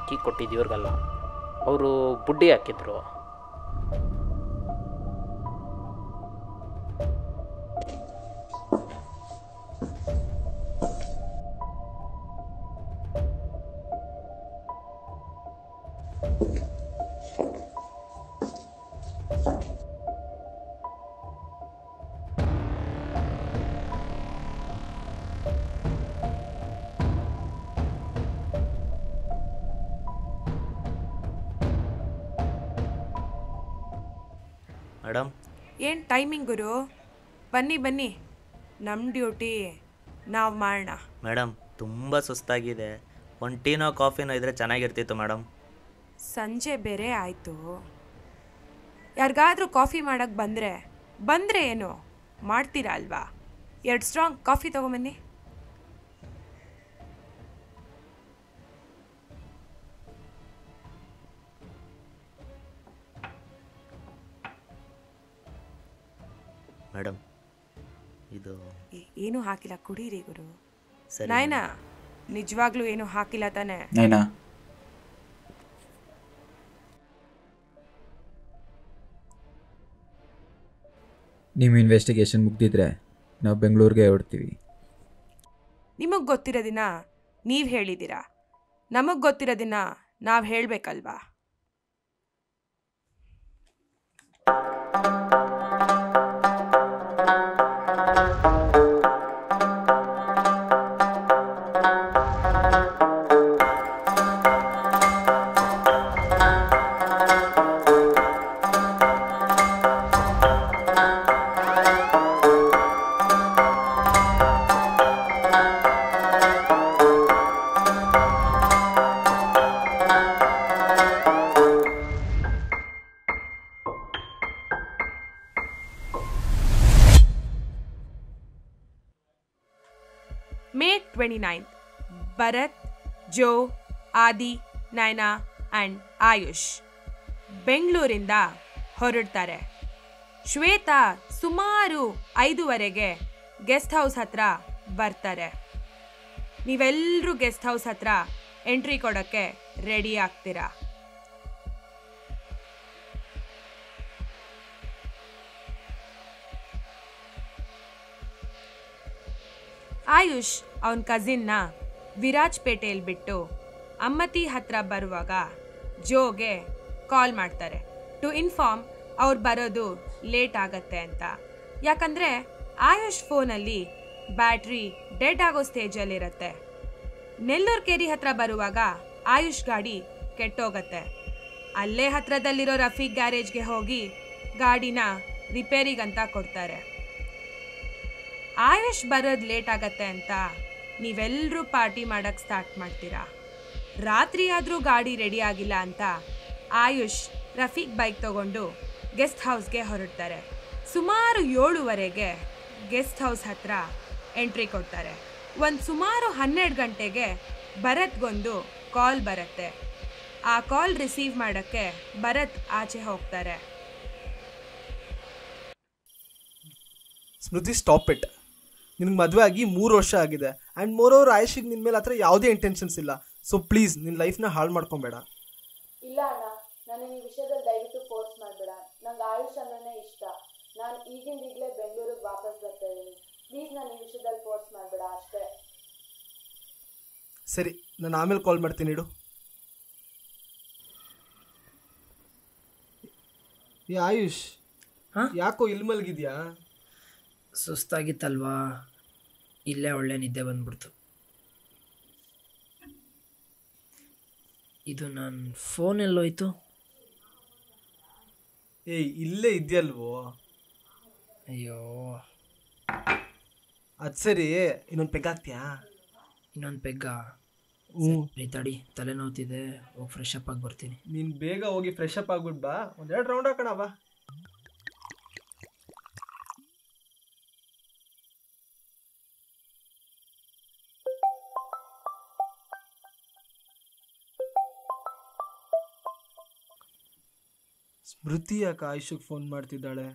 Key ಕೊಟ್ಟಿದ್ದು ಇವ್ರಿಗಲ್ಲ ಅವರು ಬುಡ್ಡಿ ಹಾಕಿದ್ರು ಮೇಡಮ್ ಏನು ಟೈಮಿಂಗ್ ಗುರು ಬನ್ನಿ ಬನ್ನಿ ನಮ್ಮ ಡ್ಯೂಟಿ ನಾವು ಮಾಡೋಣ ಮೇಡಮ್ ತುಂಬ ಸುಸ್ತಾಗಿದೆ ಒಂದು ಟೀನೋ ಕಾಫಿನೋ ಇದ್ದರೆ ಚೆನ್ನಾಗಿರ್ತಿತ್ತು ಮೇಡಮ್ ಸಂಜೆ ಬೇರೆ ಆಯಿತು ಯಾರಿಗಾದ್ರೂ ಕಾಫಿ ಮಾಡೋಕ್ಕೆ ಬಂದರೆ ಬಂದರೆ ಏನು ಮಾಡ್ತೀರಾ ಅಲ್ವಾ ಎರಡು ಸ್ಟ್ರಾಂಗ್ ಕಾಫಿ ತೊಗೊಂಬನ್ನಿ ಮೇಡಮ್ ಇದು ಏ- ಏನೂ ಹಾಕಿಲ್ಲ ಕುಡೀರಿ ಗುರು ಸರಿ ನಾಯ್ನಾ ನಿಜವಾಗ್ಲೂ ಏನೂ ಹಾಕಿಲ್ಲ ತಾನೇ ನೈನಾ ನಿಮ್ಮ ಇನ್ವೆಸ್ಟಿಗೇಷನ್ ಮುಗ್ದಿದ್ರೆ ನಾವು ಬೆಂಗಳೂರಿಗೆ ಹೊರಡ್ತೀವಿ ನಿಮಗೆ ಗೊತ್ತಿರೋದಿನ ನೀವು ಹೇಳಿದ್ದೀರಾ ನಮಗೆ ಗೊತ್ತಿರೋದಿನ ನಾವು ಹೇಳಬೇಕಲ್ವಾ May twenty ninth Bharath Jo Aadi Nayana and AYUSH ಬೆಂಗಳೂರಿಂದ ಹೊರಡ್ತಾರೆ ಶ್ವೇತಾ ಸುಮಾರು ಐದುವರೆಗೆ ಗೆಸ್ಟ್ ಹೌಸ್ ಹತ್ರ ಬರ್ತಾರೆ ನೀವೆಲ್ಲರೂ ಗೆಸ್ಟ್ ಹೌಸ್ ಹತ್ರ ಎಂಟ್ರಿ ಕೊಡೋಕ್ಕೆ ರೆಡಿ ಆಗ್ತೀರಾ ಆಯುಷ್ ಅವನ ಕಸಿನ್ನ ವಿರಾಜ್ಪೇಟೆಯಲ್ಲಿ ಬಿಟ್ಟು ಅಮ್ಮತಿ ಹತ್ರ ಬರುವಾಗ ಜೋಗೆ ಕಾಲ್ ಮಾಡ್ತಾರೆ ಟು ಇನ್ಫಾರ್ಮ್ ಅವ್ರು ಬರೋದು ಲೇಟ್ ಆಗತ್ತೆ ಅಂತ ಯಾಕಂದರೆ ಆಯುಷ್ ಫೋನಲ್ಲಿ ಬ್ಯಾಟ್ರಿ ಡೆಡ್ ಆಗೋ ಸ್ಟೇಜಲ್ಲಿರುತ್ತೆ ನೆಲ್ಲೂರು ಕೇರಿ ಹತ್ರ ಬರುವಾಗ ಆಯುಷ್ ಗಾಡಿ ಕೆಟ್ಟೋಗತ್ತೆ ಅಲ್ಲೇ ಹತ್ರದಲ್ಲಿರೋ ರಫೀಕ್ ಗ್ಯಾರೇಜ್ಗೆ ಹೋಗಿ ಗಾಡಿನ ರಿಪೇರಿಗಂತ ಕೊಡ್ತಾರೆ ಆಯುಷ್ ಬರೋದು ಲೇಟ್ ಆಗತ್ತೆ ಅಂತ ನೀವೆಲ್ಲರೂ ಪಾರ್ಟಿ ಮಾಡಕ್ಕೆ ಸ್ಟಾರ್ಟ್ ಮಾಡ್ತೀರಾ ರಾತ್ರಿ ಆದರೂ ಗಾಡಿ ರೆಡಿ ಆಗಿಲ್ಲ ಅಂತ ಆಯುಷ್ ರಫೀಕ್ ಬೈಕ್ ತಗೊಂಡು ಗೆಸ್ಟ್ ಹೌಸ್ಗೆ ಹೊರಡ್ತಾರೆ ಸುಮಾರು ಏಳುವರೆಗೆ ಗೆಸ್ಟ್ ಹೌಸ್ ಹತ್ರ ಎಂಟ್ರಿ ಕೊಡ್ತಾರೆ ಒಂದು ಸುಮಾರು ಹನ್ನೆರಡು ಗಂಟೆಗೆ ಭರತ್ಗೊಂದು ಕಾಲ್ ಬರುತ್ತೆ ಆ ಕಾಲ್ ರಿಸೀವ್ ಮಾಡೋಕ್ಕೆ ಭರತ್ ಆಚೆ ಹೋಗ್ತಾರೆ ಸ್ಮೃತಿ ಸ್ಟಾಪ್ ಇಟ್ ನಿನಗೆ ಮದುವೆ ಆಗಿ ಮೂರು ವರ್ಷ ಆಗಿದೆ ಆ್ಯಂಡ್ ಮೋರ್ ಓವರ್ ಆಯುಷಿಗೆ ನಿನ್ನ ಮೇಲೆ ಹತ್ರ ಯಾವುದೇ ಇಂಟೆನ್ಷನ್ಸ್ ಇಲ್ಲ ಸೊ ಪ್ಲೀಸ್ ನಿನ್ನ ಲೈಫ್ನ ಹಾಳು ಮಾಡ್ಕೊಬೇಡ ಇಲ್ಲ ಅಣ್ಣ ನನಗೆ ಈ ವಿಷಯದಲ್ಲಿ ದಯವಿಟ್ಟು ಫೋರ್ಸ್ ಮಾಡಬೇಡ ನಂಗೆ ಆಯುಷ್ ಅಂದ್ರೆ ಇಷ್ಟ ನಾನು ಈಗಿಂದ ಈಗಲೇ ಬೆಂಗಳೂರಿಗೆ ವಾಪಸ್ ಬರ್ತಾ ಇದ್ದೀನಿ ಪ್ಲೀಸ್ ನಾನು ಈ ವಿಷಯದಲ್ಲಿ ಫೋರ್ಸ್ ಮಾಡಬೇಡ ಅಷ್ಟೇ ಸರಿ ನಾನು ಆಮೇಲೆ ಕಾಲ್ ಮಾಡ್ತೀನಿ ಇಡು ಏ ಆಯುಷ್ ಯಾಕೋ ಇಲ್ಲಿ ಮಲಗಿದ್ಯಾ ಸುಸ್ತಾಗಿತ್ತಲ್ವಾ ಇಲ್ಲೇ ಒಳ್ಳೆ ನಿದ್ದೆ ಬಂದ್ಬಿಡ್ತು ಇದು ನನ್ನ ಫೋನ್ ಎಲ್ಲೋಯ್ತು ಏಯ್ ಇಲ್ಲೇ ಇದೆಯಲ್ವೋ ಅಯ್ಯೋ ಅದು ಸರಿ ಇನ್ನೊಂದು ಪೆಗ್ಗಾಕ್ತ್ಯಾ ಇನ್ನೊಂದು ಪೆಗ್ಗ ಹ್ಞೂ ಸರಿ ತಡಿ ತಲೆ ನೋವ್ತಿದೆ ಹೋಗಿ ಫ್ರೆಶ್ ಅಪ್ ಆಗಿ ಬರ್ತೀನಿ ನೀನು ಬೇಗ ಹೋಗಿ ಫ್ರೆಶ್ ಅಪ್ ಆಗ್ಬಿಟ್ಟು ಬಾ ಒಂದೆರಡು ರೌಂಡ್ ಹಾಕೋಣ ಬಾ ಸ್ಮೃತಿ ಯಾಕೆ ಆಯುಷಿಗೆ ಫೋನ್ ಮಾಡ್ತಿದ್ದಾಳೆ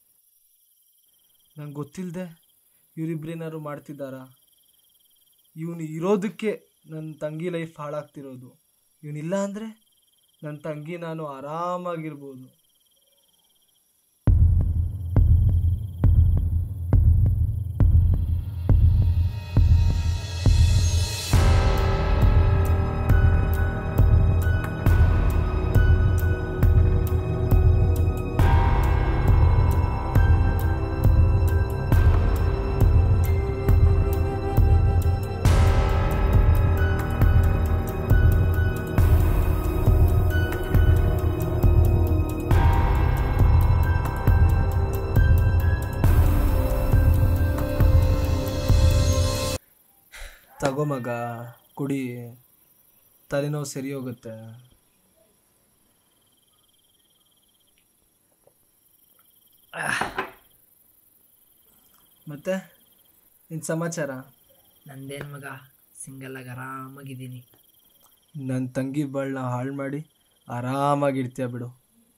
ನಂಗೆ ಗೊತ್ತಿಲ್ಲದೆ ಇವರಿಬ್ರೇನಾದ್ರು ಮಾಡ್ತಿದ್ದಾರಾ ಇವನು ಇರೋದಕ್ಕೆ ನನ್ನ ತಂಗಿ ಲೈಫ್ ಹಾಳಾಗ್ತಿರೋದು ಇವನಿಲ್ಲ ಅಂದರೆ ನನ್ನ ತಂಗಿ ನಾನು ಆರಾಮಾಗಿರ್ಬೋದು ತಗೋ ಮಗ ಕುಡಿ ತಲೆನೋವು ಸರಿ ಹೋಗುತ್ತೆ ಮತ್ತೆ ನಿನ್ನ ಸಮಾಚಾರ ನಂದೇನು ಮಗ ಸಿಂಗಲ್ಲಾಗಿ ಆರಾಮಾಗಿದ್ದೀನಿ ನನ್ನ ತಂಗಿ ಬಾಳನ್ನ ಹಾಳು ಮಾಡಿ ಆರಾಮಾಗಿರ್ತೀಯ ಬಿಡು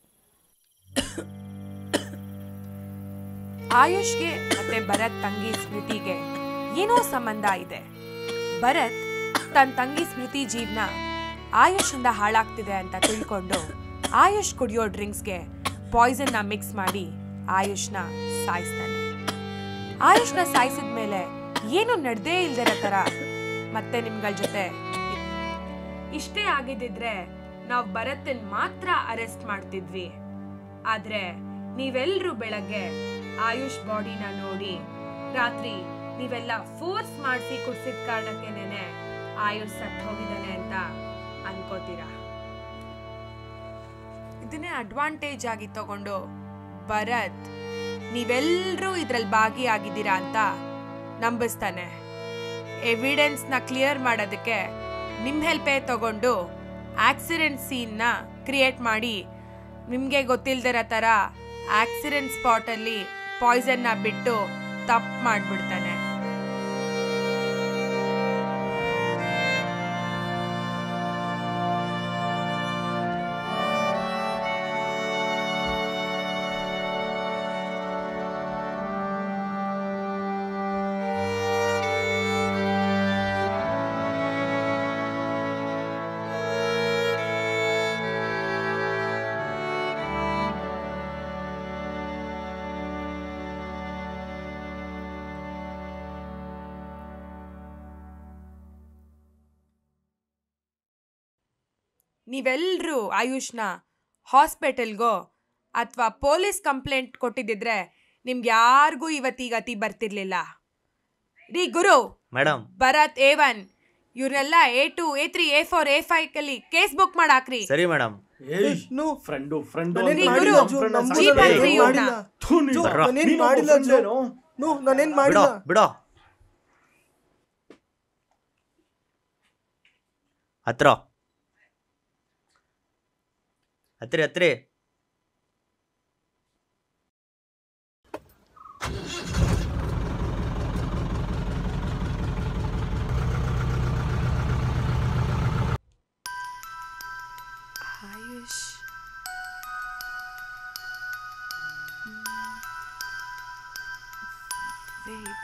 ಆಯುಷ್ಗೆ ಮತ್ತೆ ಭರತ್ ತಂಗಿ ಸ್ಮೃತಿಗೆ ಏನೋ ಸಂಬಂಧ ಇದೆ ಭರತ್ ತನ್ನ ತಂಗಿ ಸ್ಮೃತಿ ಜೀವನ ಆಯುಷಿಂದ ಹಾಳಾಗ್ತಿದೆ ಅಂತ ತಿಳ್ಕೊಂಡು ಆಯುಷ್ ಕುಡಿಯೋ ಡ್ರಿಂಕ್ಸ್ಗೆ ಪಾಯ್ಸನ್ನ ಮಿಕ್ಸ್ ಮಾಡಿ ಆಯುಷ್ನ ಸಾಯಿಸ್ತಾನೆ ಆಯುಷ್ನ ಸಾಯಿಸಿದ ಮೇಲೆ ಏನು ನಡೆದೇ ಇಲ್ದಿರೋ ಥರ ಮತ್ತೆ ನಿಮ್ಗಳ ಜೊತೆ ಇಷ್ಟೇ ಆಗಿದ್ದಿದ್ರೆ ನಾವು ಭರತನ್ ಮಾತ್ರ ಅರೆಸ್ಟ್ ಮಾಡ್ತಿದ್ವಿ ಆದ್ರೆ ನೀವೆಲ್ರೂ ಬೆಳಗ್ಗೆ ಆಯುಷ್ ಬಾಡಿನ ನೋಡಿ ರಾತ್ರಿ ನೀವೆಲ್ಲ ಫೋರ್ಸ್ ಮಾಡಿಸಿ ಕುಡ್ಸಿದ ಕಾರಣಕ್ಕೇನೆ ಆಯುಷ್ ಸತ್ ಹೋಗಿದ್ದಾನೆ ಅಂತ ಅನ್ಕೋತೀರಾ ಇದನ್ನೇ ಅಡ್ವಾಂಟೇಜ್ ಆಗಿ ತಗೊಂಡು ಭರತ್ ನೀವೆಲ್ಲರೂ ಇದ್ರಲ್ಲಿ ಭಾಗಿಯಾಗಿದ್ದೀರಾ ಅಂತ ನಂಬಿಸ್ತಾನೆ ಎವಿಡೆನ್ಸ್ನ ಕ್ಲಿಯರ್ ಮಾಡೋದಕ್ಕೆ ನಿಮ್ಮ ಹೆಲ್ಪೇ ತಗೊಂಡು ಆಕ್ಸಿಡೆಂಟ್ ಸೀನ್ನ ಕ್ರಿಯೇಟ್ ಮಾಡಿ ನಿಮಗೆ ಗೊತ್ತಿಲ್ದಿರೋ ಥರ ಆಕ್ಸಿಡೆಂಟ್ ಸ್ಪಾಟಲ್ಲಿ ಪಾಯ್ಸನ್ನ ಬಿಟ್ಟು ತಪ್ಪು ಮಾಡಿಬಿಡ್ತಾನೆ ನೀವೆಲ್ಲರೂ ಆಯುಷ್ನ ಹಾಸ್ಪಿಟಲ್ಗೋ ಅಥವಾ ಪೊಲೀಸ್ ಕಂಪ್ಲೇಂಟ್ ಕೊಟ್ಟಿದ್ದಿದ್ರೆ ನಿಮ್ಗೆ ಯಾರಿಗೂ ಇವತ್ತೀಗ ಅತಿ ಬರ್ತಿರ್ಲಿಲ್ಲ ರೀ ಗುರು ಮೇಡಮ್ ಭರತ್ ಎ ಒನ್ ಇವ್ರನ್ನೆಲ್ಲ A two A three A four A five ಅಲ್ಲಿ ಕೇಸ್ ಬುಕ್ ಮಾಡಾಕ್ರಿ ಸರಿ ಮೇಡಮ್ ನೋ ಫ್ರೆಂಡು ಫ್ರೆಂಡು ನಾನೇನ್ ರೀ ಮಾಡಿಲ್ಲ ಗುರು, ಜೋ, ನಮ್ಗೂ ಜೀಪ್ ನಾನೇನ್ ಹಾಕ್ರಿ ಇವ್ನ. ಮಾಡಿಲ್ಲ. ಜೋ, ನಾನೇನ್ ಮಾಡಿಲ್ಲ ಜೋ. ನೋ ನಾನೇನ್ ಬಿಡೋ ಮಾಡಿಲ್ಲ ಬಿಡೋ ಹತ್ರ ಹತ್ರಿ ಹತ್ರಿ ಆಯುಷ್ ವೇಟ್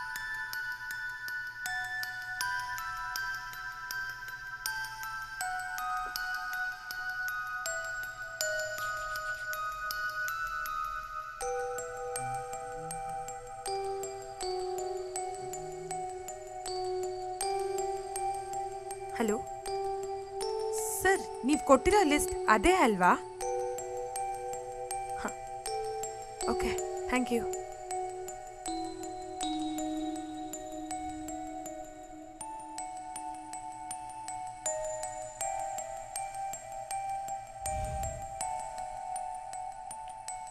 ಹಲೋ ಸರ್ ನೀವು ಕೊಟ್ಟಿರೋ ಲಿಸ್ಟ್ ಅದೇ ಅಲ್ವಾ ಓಕೆ ಥ್ಯಾಂಕ್ ಯು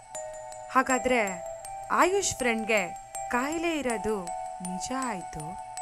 ಹಾಗಾದ್ರೆ ಆಯುಷ್ ಫ್ರೆಂಡ್ಗೆ ಕಾಯಿಲೆ ಇರೋದು ನಿಜ ಆಯಿತು